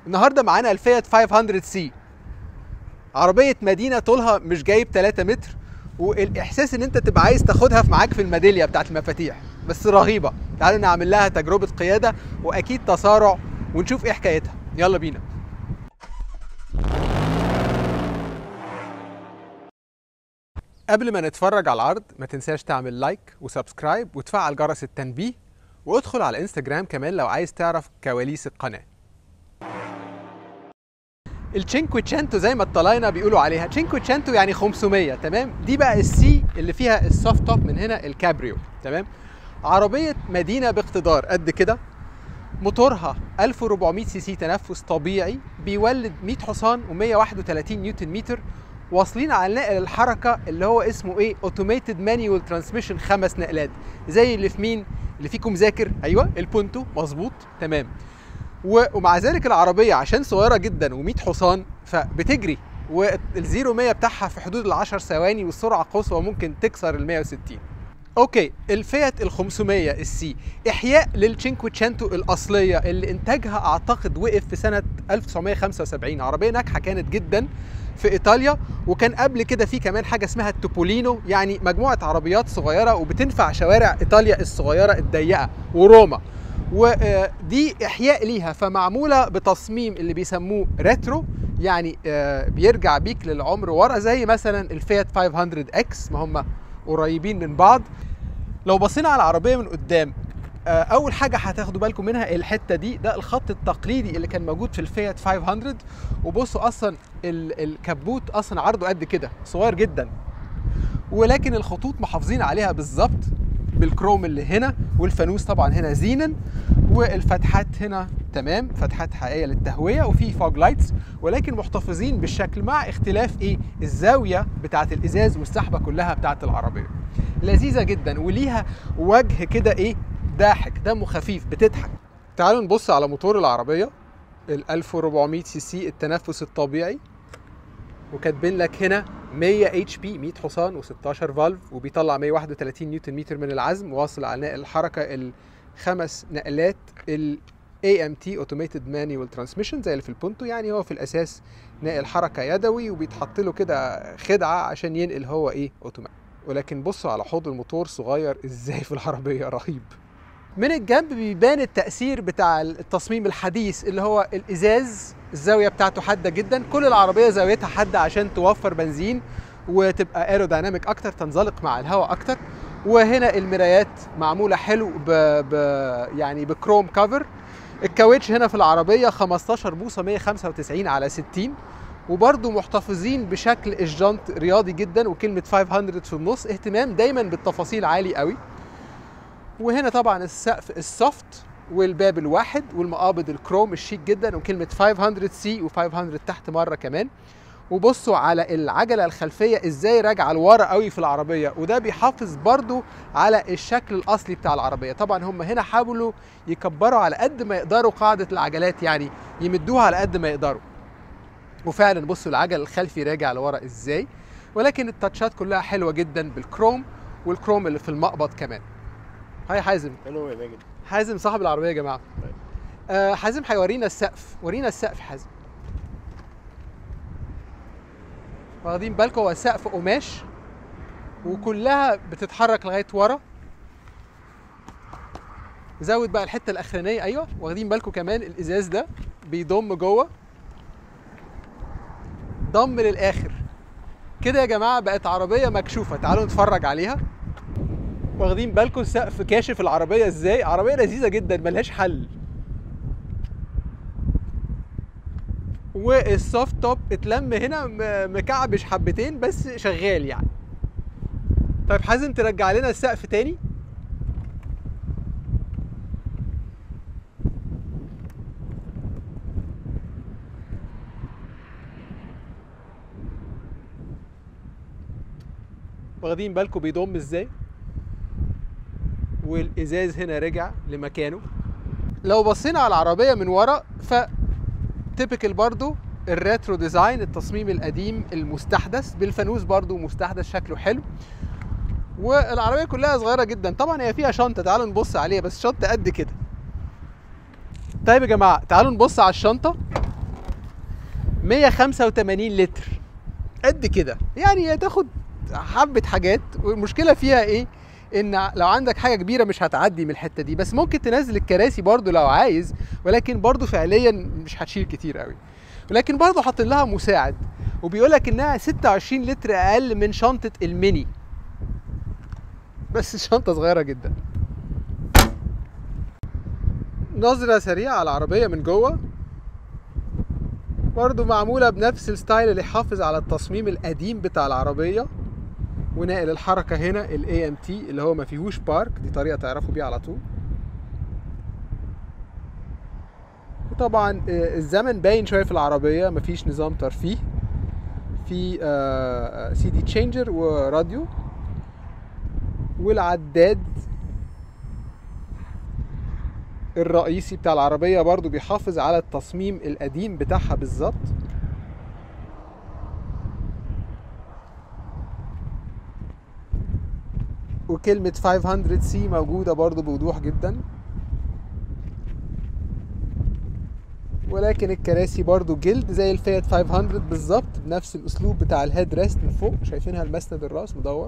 النهارده معانا الفيات 500 سي عربيه مدينه طولها مش جايب 3 متر والاحساس ان انت تبقى عايز تاخدها في معاك في الميداليه بتاعت المفاتيح بس رهيبه تعالوا نعمل لها تجربه قياده واكيد تسارع ونشوف ايه حكايتها يلا بينا قبل ما نتفرج على العرض ما تنساش تعمل لايك وسبسكرايب وتفعل جرس التنبيه وادخل على الانستجرام كمان لو عايز تعرف كواليس القناه التشينكويتشانتو زي ما الطلاينه بيقولوا عليها تشينكويتشانتو يعني 500 تمام دي بقى السي اللي فيها السوفت توب من هنا الكابريو تمام عربيه مدينه باقتدار قد كده موتورها 1400 سي سي تنفس طبيعي بيولد 100 حصان و131 نيوتن متر واصلين على نقل الحركه اللي هو اسمه ايه اوتوميتد مانيوال ترانسميشن خمس نقلات زي اللي في مين اللي فيكم ذاكر ايوه البونتو مظبوط تمام ومع ذلك العربيه عشان صغيره جدا و100 حصان فبتجري والزيرو 100 بتاعها في حدود ال 10 ثواني والسرعه قصوى ممكن تكسر ال 160 اوكي الفيات ال 500 السي احياء للتشينكويتشانتو الاصليه اللي انتاجها اعتقد وقف في سنه 1975 عربيه ناجحه كانت جدا في ايطاليا وكان قبل كده في كمان حاجه اسمها التوبولينو يعني مجموعه عربيات صغيره وبتنفع شوارع ايطاليا الصغيره الضيقه وروما ودي احياء ليها فمعموله بتصميم اللي بيسموه ريترو يعني بيرجع بيك للعمر ورا زي مثلا الفيات 500 اكس ما هم قريبين من بعض لو بصينا على العربيه من قدام اول حاجه هتاخدوا بالكم منها الحته دي ده الخط التقليدي اللي كان موجود في الفيات 500 وبصوا اصلا الكبوت اصلا عرضه قد كده صغير جدا ولكن الخطوط محافظين عليها بالظبط بالكروم اللي هنا والفانوس طبعا هنا زينا والفتحات هنا تمام فتحات حقيقيه للتهويه وفي فوج لايتس ولكن محتفظين بالشكل مع اختلاف ايه الزاويه بتاعه الازاز والسحبه كلها بتاعه العربيه لذيذه جدا وليها وجه كده ايه ضاحك دمه خفيف بتضحك تعالوا نبص على موتور العربيه ال 1400 سي سي التنفس الطبيعي وكاتبين لك هنا 100 اتش بي 100 حصان و16 فالف وبيطلع 131 نيوتن متر من العزم واصل على نقل الحركه الخمس نقلات ال AMT Automated Manual Transmission زي اللي في البونتو يعني هو في الاساس نقل حركه يدوي وبيتحط له كده خدعه عشان ينقل هو ايه اوتوماتيك ولكن بصوا على حوض الموتور صغير ازاي في العربيه رهيب من الجنب بيبان التأثير بتاع التصميم الحديث اللي هو الإزاز الزاوية بتاعته حادة جدا كل العربية زاويتها حادة عشان توفر بنزين وتبقى ايرودايناميك أكتر تنزلق مع الهواء أكتر وهنا المرايات معمولة حلو ب... ب... يعني بكروم كفر الكاوتش هنا في العربية 15 بوصة 195 على 60 وبرضه محتفظين بشكل الجنط رياضي جدا وكلمة 500 في النص اهتمام دايما بالتفاصيل عالي قوي وهنا طبعا السقف السوفت والباب الواحد والمقابض الكروم الشيك جدا وكلمة 500 سي و500 تحت مرة كمان وبصوا على العجلة الخلفية ازاي راجعة لورا قوي في العربية وده بيحافظ برضو على الشكل الأصلي بتاع العربية طبعا هم هنا حاولوا يكبروا على قد ما يقدروا قاعدة العجلات يعني يمدوها على قد ما يقدروا وفعلا بصوا العجل الخلفي راجع لورا ازاي ولكن التاتشات كلها حلوة جدا بالكروم والكروم اللي في المقبض كمان هاي حازم حلو يا ماجد حازم صاحب العربيه يا جماعه طيب. آه حازم هيورينا السقف ورينا السقف حازم واخدين بالكم هو سقف قماش وكلها بتتحرك لغايه ورا زود بقى الحته الاخرانيه ايوه واخدين بالكم كمان الازاز ده بيضم جوه ضم للاخر كده يا جماعه بقت عربيه مكشوفه تعالوا نتفرج عليها واخدين بالكم السقف كاشف العربيه ازاي عربيه لذيذه جدا ملهاش حل والسوفت توب اتلم هنا مكعبش حبتين بس شغال يعني طيب حازم ترجع لنا السقف تاني واخدين بالكم بيضم ازاي والازاز هنا رجع لمكانه لو بصينا على العربيه من ورا ف تيبيكال برضو الريترو ديزاين التصميم القديم المستحدث بالفانوس برضو مستحدث شكله حلو والعربيه كلها صغيره جدا طبعا هي فيها شنطه تعالوا نبص عليها بس شنطه قد كده طيب يا جماعه تعالوا نبص على الشنطه 185 لتر قد كده يعني هتاخد حبه حاجات والمشكله فيها ايه ان لو عندك حاجه كبيره مش هتعدي من الحته دي بس ممكن تنزل الكراسي برضو لو عايز ولكن برضو فعليا مش هتشيل كتير قوي ولكن برضو حاطين لها مساعد وبيقول لك انها 26 لتر اقل من شنطه الميني بس شنطه صغيره جدا نظرة سريعة على العربية من جوه برضو معمولة بنفس الستايل اللي يحافظ على التصميم القديم بتاع العربية وناقل الحركة هنا ال AMT اللي هو ما فيهوش بارك دي طريقة تعرفوا بيها على طول وطبعا آه، الزمن باين شوية في العربية مفيش نظام ترفيه في سي دي تشينجر وراديو والعداد الرئيسي بتاع العربية برضو بيحافظ على التصميم القديم بتاعها بالظبط وكلمة 500 سي موجودة برضو بوضوح جدا ولكن الكراسي برضو جلد زي الفيات 500 بالظبط بنفس الاسلوب بتاع الهيد ريست من فوق شايفينها المسند الراس مدور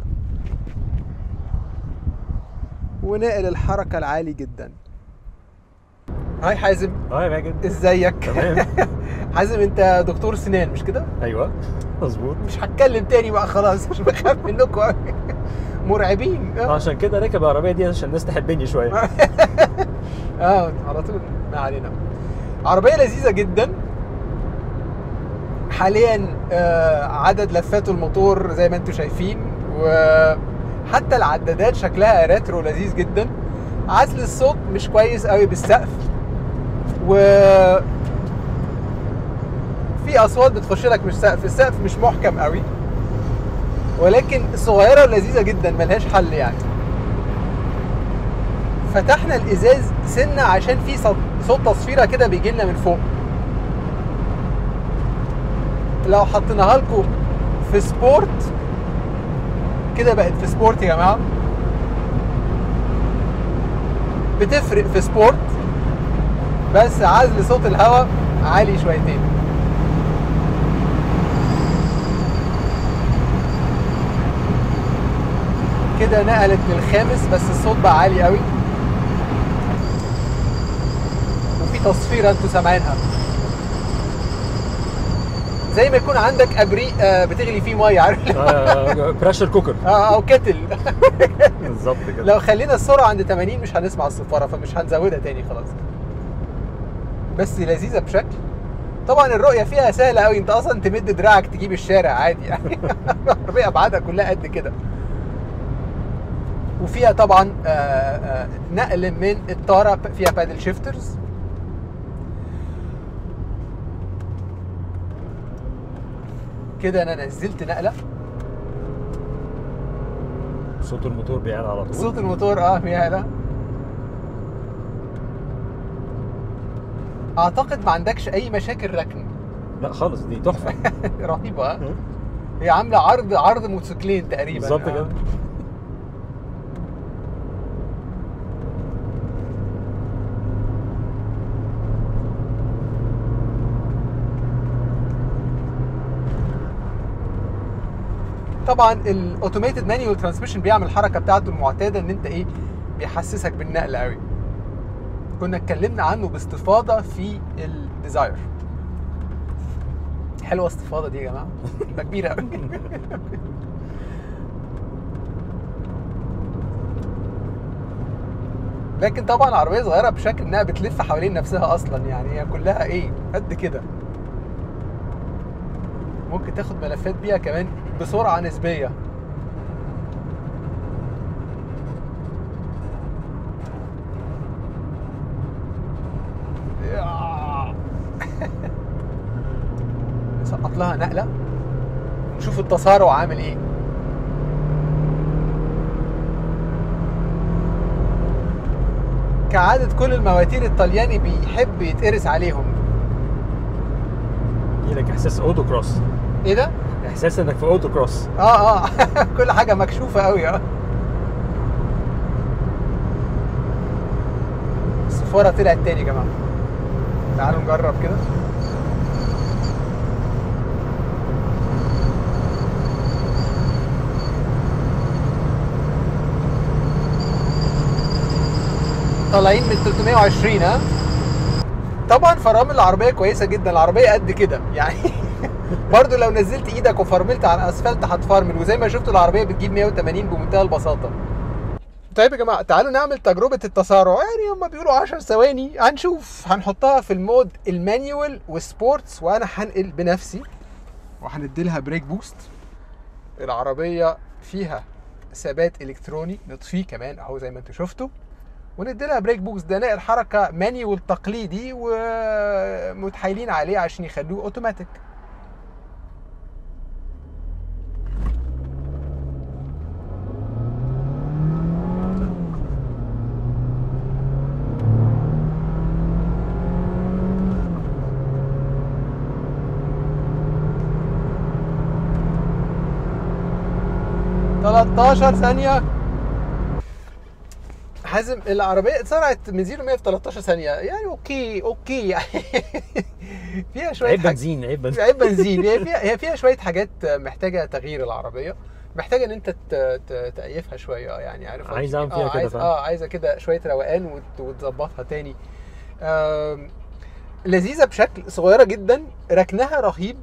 وناقل الحركة العالي جدا هاي حازم اه يا ماجد ازيك تمام حازم انت دكتور سنان مش كده ايوه مظبوط مش هتكلم تاني بقى خلاص مش بخاف منكم قوي مرعبين اه عشان كده راكب العربيه دي عشان الناس تحبني شويه اه على طول ما علينا عربيه لذيذه جدا حاليا آه، عدد لفات الموتور زي ما انتم شايفين وحتى العدادات شكلها ريترو لذيذ جدا عزل الصوت مش كويس قوي بالسقف و في اصوات بتخش لك مش سقف السقف مش محكم قوي ولكن صغيره ولذيذه جدا ملهاش حل يعني فتحنا الازاز سنه عشان في صوت صوت تصفيره كده بيجي لنا من فوق لو حطيناها لكم في سبورت كده بقت في سبورت يا جماعه بتفرق في سبورت بس عزل صوت الهواء عالي شويتين كده نقلت للخامس بس الصوت بقى عالي قوي وفي تصفيره انتوا سامعينها زي ما يكون عندك ابريق آه، بتغلي فيه ميه عارف بريشر كوكر اه او كتل بالظبط كده لو خلينا السرعه عند 80 مش هنسمع الصفاره فمش هنزودها تاني خلاص بس لذيذه بشكل طبعا الرؤيه فيها سهله قوي انت اصلا تمد دراعك تجيب الشارع عادي يعني العربيه ابعادها كلها قد كده وفيها طبعا آه، آه، نقل من الطاره فيها بادل شيفترز كده انا نزلت نقله صوت الموتور بيعلى على طول صوت الموتور اه بيعلى اعتقد ما عندكش اي مشاكل ركن لا خالص دي تحفه رهيبه ها؟ هي عامله عرض عرض موتوسيكلين تقريبا بالظبط آه. كده طبعا الاوتوميتد مانيوال ترانسميشن بيعمل الحركه بتاعته المعتاده ان انت ايه بيحسسك بالنقل قوي كنا اتكلمنا عنه باستفاضه في الديزاير حلوه استفاضه دي يا جماعه ده كبيره قوي لكن طبعا عربيه صغيره بشكل انها بتلف حوالين نفسها اصلا يعني هي كلها ايه قد كده ممكن تاخد ملفات بيها كمان بسرعه نسبيه سقط لها نقله نشوف التسارع عامل ايه كعادة كل المواتير الطلياني بيحب يتقرس عليهم يجيلك احساس اوتو كروس ايه ده؟ احساس انك في اوتو كروس اه اه كل حاجة مكشوفة قوي اه الصفارة طلعت تاني يا جماعة تعالوا نجرب كده طالعين من 320 ها طبعا فرامل العربيه كويسه جدا العربيه قد كده يعني برضو لو نزلت ايدك وفرملت على الاسفلت هتفرمل وزي ما شفتوا العربيه بتجيب 180 بمنتهى البساطه طيب يا جماعه تعالوا نعمل تجربه التسارع يعني هم بيقولوا 10 ثواني هنشوف هنحطها في المود المانيوال والسبورتس وانا هنقل بنفسي وهندي لها بريك بوست العربيه فيها ثبات الكتروني نطفيه كمان اهو زي ما انتم شفتوا وندي لها بريك بوكس ده نقل حركه مانيوال تقليدي ومتحايلين عليه عشان يخلوه اوتوماتيك تلتاشر ثانية حازم العربية اتسرعت من 0 ل 100 في 13 ثانية يعني اوكي اوكي يعني فيها شوية عيب حاجات- بنزين عيب بنزين عيب بنزين هي فيها هي فيها شويه حاجات محتاجه تغيير العربيه محتاجه ان انت ت- ت- تقيفها شويه يعني عارف عايز أعمل فيها آه، كده عايز فعلا. اه عايزه كده شويه روقان وت- وتظبطها تاني آم، لذيذه بشكل صغيره جدا ركنها رهيب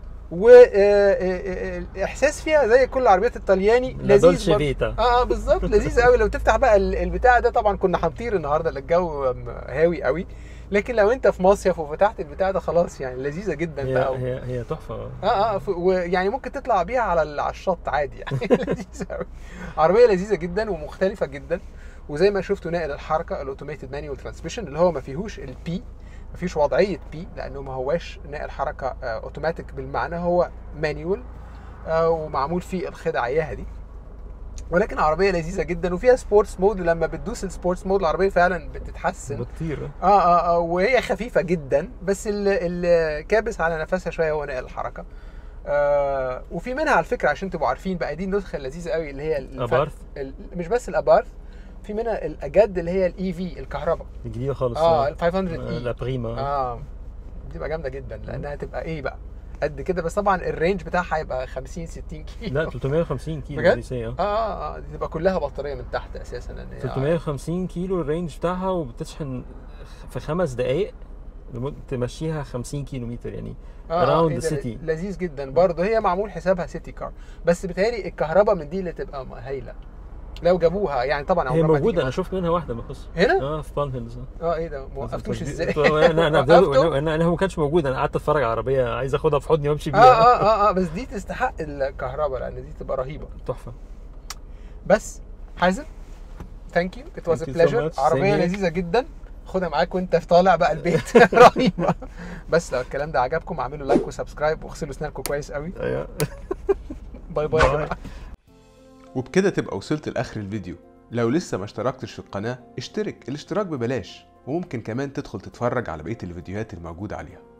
واحساس فيها زي كل العربيات الطلياني لا لذيذ دولتشي برضه. فيتا اه اه بالظبط لذيذ قوي لو تفتح بقى ال- البتاع ده طبعا كنا هنطير النهارده لأن الجو م- هاوي قوي لكن لو انت في مصيف وفتحت البتاع ده خلاص يعني لذيذه جدا هي بقى هي هي تحفه اه اه ف- ويعني ممكن تطلع بيها على ال- على الشط عادي يعني لذيذه قوي عربيه لذيذه جدا ومختلفه جدا وزي ما شفتوا ناقل الحركه الاوتوميتد مانيوال ترانسميشن اللي هو ما فيهوش البي ما فيش وضعيه بي لانه ما هواش ناقل حركه آه، اوتوماتيك بالمعنى هو مانيوال ومعمول فيه الخدعه اياها دي ولكن عربيه لذيذه جدا وفيها سبورتس مود لما بتدوس السبورتس مود العربيه فعلا بتتحسن بتطير اه اه اه وهي خفيفه جدا بس اللي, اللي كابس على نفسها شويه هو نقل الحركه آه وفي منها على فكره عشان تبقوا عارفين بقى دي النسخه اللذيذه قوي اللي هي الف- أبارث؟ ال- مش بس الابارث في منها الاجد اللي هي الاي في الكهرباء جديده خالص اه ال 500 لا اي بريما اه دي تبقى جامده جدا لانها تبقى ايه بقى قد كده بس طبعا الرينج بتاعها هيبقى 50 60 كيلو لا 350 كيلو بجد؟ دي سي اه اه اه دي تبقى كلها بطاريه من تحت اساسا لان هي 350 كيلو الرينج بتاعها وبتشحن في خمس دقائق لمدة تمشيها 50 كيلو متر يعني around إيه the ده city. لذيذ جدا برضه هي معمول حسابها سيتي كار بس بتهيألي الكهرباء من دي اللي تبقى هايله لو جابوها يعني طبعا هي عمرها ما موجوده تيجي انا شفت منها واحده بخص هنا؟ اه في بالم هيلز اه ايه ده ما وقفتوش ازاي؟ انا انا وقفتوا؟ انا انا هو ما كانش موجود انا قعدت اتفرج على عربيه عايز اخدها في حضني وامشي اه بيها اه اه اه بس دي تستحق الكهرباء لان دي تبقى رهيبه تحفه بس حازم ثانك يو ات واز ا Thank you so بليجر much. عربيه Same here. لذيذه جدا خدها معاك وانت في طالع بقى البيت رهيبه بس لو الكلام ده عجبكم اعملوا لايك وسبسكرايب واغسلوا اسنانكم كويس قوي ايوه باي باي يا جماعه وبكده تبقى وصلت لاخر الفيديو لو لسه ما اشتركتش في القناة اشترك الاشتراك ببلاش وممكن كمان تدخل تتفرج على بقية الفيديوهات الموجودة عليها